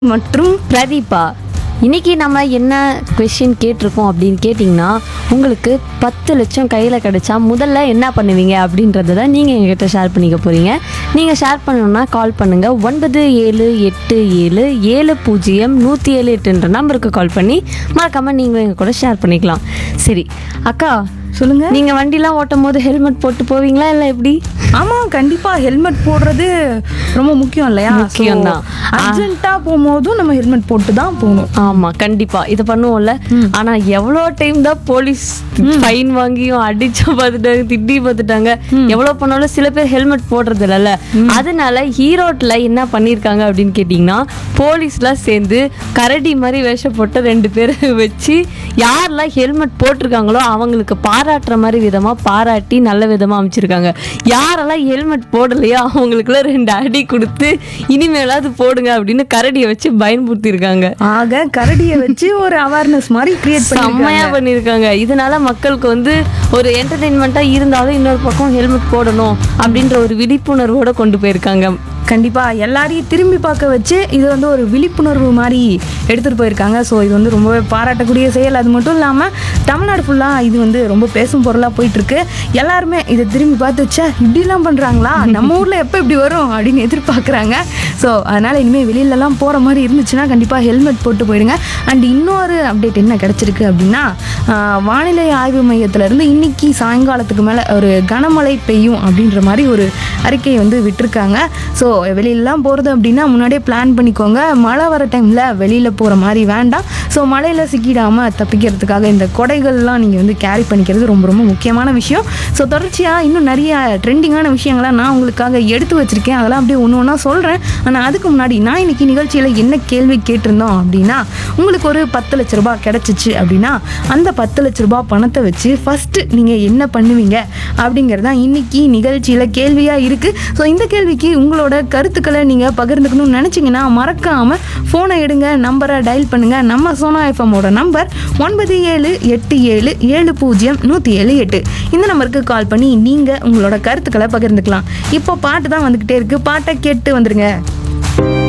மற்றும் பிரதீபா இன்னைக்கு நம்ம என்ன கொஷின் கேட்டிருக்கோம் அப்படின்னு கேட்டிங்கன்னா உங்களுக்கு பத்து லட்சம் கையில் கிடைச்சா முதல்ல என்ன பண்ணுவீங்க அப்படின்றத தான் நீங்கள் எங்ககிட்ட ஷேர் பண்ணிக்க போகிறீங்க நீங்கள் ஷேர் பண்ணணும்னா கால் பண்ணுங்கள் ஒன்பது ஏழு எட்டு ஏழு ஏழு பூஜ்ஜியம் நூற்றி ஏழு எட்டுன்ற நம்பருக்கு கால் பண்ணி மறக்காமல் நீங்களும் எங்கள் கூட ஷேர் பண்ணிக்கலாம் சரி அக்கா சொல்லுங்க நீங்கள் வண்டிலாம் ஓட்டும் போது ஹெல்மெட் போட்டு போவீங்களா இல்லை எப்படி ஆமா கண்டிப்பா ஹெல்மெட் போடுறது ரொம்ப முக்கியம் இல்லையா முக்கியம்தான். அர்ஜென்ட்டா போகும்போதும் நம்ம ஹெல்மெட் போட்டு தான் போகணும் ஆமாம் கண்டிப்பாக இதை பண்ணுவோம்ல ஆனால் எவ்வளோ டைம் தான் போலீஸ் ஃபைன் வாங்கியும் அடிச்சு பார்த்துட்டாங்க திட்டி பார்த்துட்டாங்க எவ்வளோ பண்ணாலும் சில பேர் ஹெல்மெட் போடுறது இல்லைல்ல அதனால ஈரோட்டில் என்ன பண்ணியிருக்காங்க அப்படின்னு கேட்டிங்கன்னா போலீஸ்லாம் சேர்ந்து கரடி மாதிரி வேஷம் போட்டு ரெண்டு பேரை வச்சு யாரெல்லாம் ஹெல்மெட் போட்டிருக்காங்களோ அவங்களுக்கு பாராட்டுற மாதிரி விதமாக பாராட்டி நல்ல விதமாக அமைச்சிருக்காங்க யாரெல்லாம் ஹெல்மெட் போடலையோ அவங்களுக்குலாம் ரெண்டு அடி கொடுத்து இனிமேலாவது போடுங்க அப்படின்னு கரடியை வச்சு பயன்படுத்தியிருக்காங்க ஆக கரடியை வச்சு ஒரு அவேர்னஸ் மாதிரி கிரியேட் செம்மையா பண்ணி பண்ணியிருக்காங்க இதனால மக்களுக்கு வந்து ஒரு என்டர்டெயின்மெண்ட்டா இருந்தாலும் இன்னொரு பக்கம் ஹெல்மெட் போடணும் அப்படின்ற ஒரு விழிப்புணர்வோட கொண்டு போயிருக்காங்க கண்டிப்பா எல்லாரையும் திரும்பி பார்க்க வச்சு இது வந்து ஒரு விழிப்புணர்வு மாதிரி எடுத்துட்டு போயிருக்காங்க ஸோ இது வந்து ரொம்பவே பாராட்டக்கூடிய செயல் அது மட்டும் இல்லாமல் தமிழ்நாடு ஃபுல்லாக இது வந்து ரொம்ப பேசும் பொருளாக போயிட்டு இருக்கு எல்லாருமே இதை திரும்பி பார்த்து வச்சா இப்படிலாம் பண்ணுறாங்களா நம்ம ஊரில் எப்போ இப்படி வரும் அப்படின்னு எதிர்பார்க்குறாங்க ஸோ அதனால் இனிமேல் வெளியிலலாம் போகிற மாதிரி இருந்துச்சுன்னா கண்டிப்பாக ஹெல்மெட் போட்டு போயிடுங்க அண்ட் இன்னொரு அப்டேட் என்ன கிடச்சிருக்கு அப்படின்னா ஆஹ், வானிலை ஆய்வு மையத்திலேருந்து இன்னைக்கு சாயங்காலத்துக்கு மேலே ஒரு கனமழை பெய்யும் அப்படின்ற மாதிரி ஒரு அறிக்கையை வந்து விட்டிருக்காங்க ஸோ வெளியிலலாம் போகிறது அப்படின்னா முன்னாடியே பிளான் பண்ணிக்கோங்க மழை வர டைமில் வெளியில் போகிற மாதிரி வேண்டாம் ஸோ மழையில் சிக்கிடாமல் தப்பிக்கிறதுக்காக இந்த கொடைகள்லாம் நீங்கள் வந்து கேரி பண்ணிக்கிறது ரொம்ப ரொம்ப முக்கியமான விஷயம் ஸோ தொடர்ச்சியாக இன்னும் நிறைய ட்ரெண்டிங்கான விஷயங்கள்லாம் நான் உங்களுக்காக எடுத்து வச்சுருக்கேன் அதெல்லாம் அப்படியே ஒன்று ஒன்றா சொல்கிறேன் ஆனால் அதுக்கு முன்னாடி நான் இன்னைக்கு நிகழ்ச்சியில் என்ன கேள்வி கேட்டிருந்தோம் அப்படின்னா உங்களுக்கு ஒரு பத்து லட்ச ரூபாய் கிடச்சிச்சு அப்படின்னா அந்த பத்து லட்ச ரூபாய் பணத்தை வச்சு ஃபஸ்ட்டு நீங்கள் என்ன பண்ணுவீங்க அப்படிங்கிறது தான் இன்னைக்கு நிகழ்ச்சியில் கேள்வியாக இருக்குது ஸோ இந்த கேள்விக்கு உங்களோட கருத்துக்களை நீங்கள் பகிர்ந்துக்கணும்னு நினச்சிங்கன்னா மறக்காமல் ஃபோனை எடுங்க நம்பரை டயல் பண்ணுங்கள் நம்ம சோனா எஃப்எம்மோட நம்பர் ஒன்பது ஏழு எட்டு ஏழு ஏழு பூஜ்ஜியம் நூற்றி ஏழு எட்டு இந்த நம்பருக்கு கால் பண்ணி நீங்கள் உங்களோட கருத்துக்களை பகிர்ந்துக்கலாம் இப்போ பாட்டு தான் வந்துக்கிட்டே இருக்குது பாட்டை கேட்டு வந்துருங்க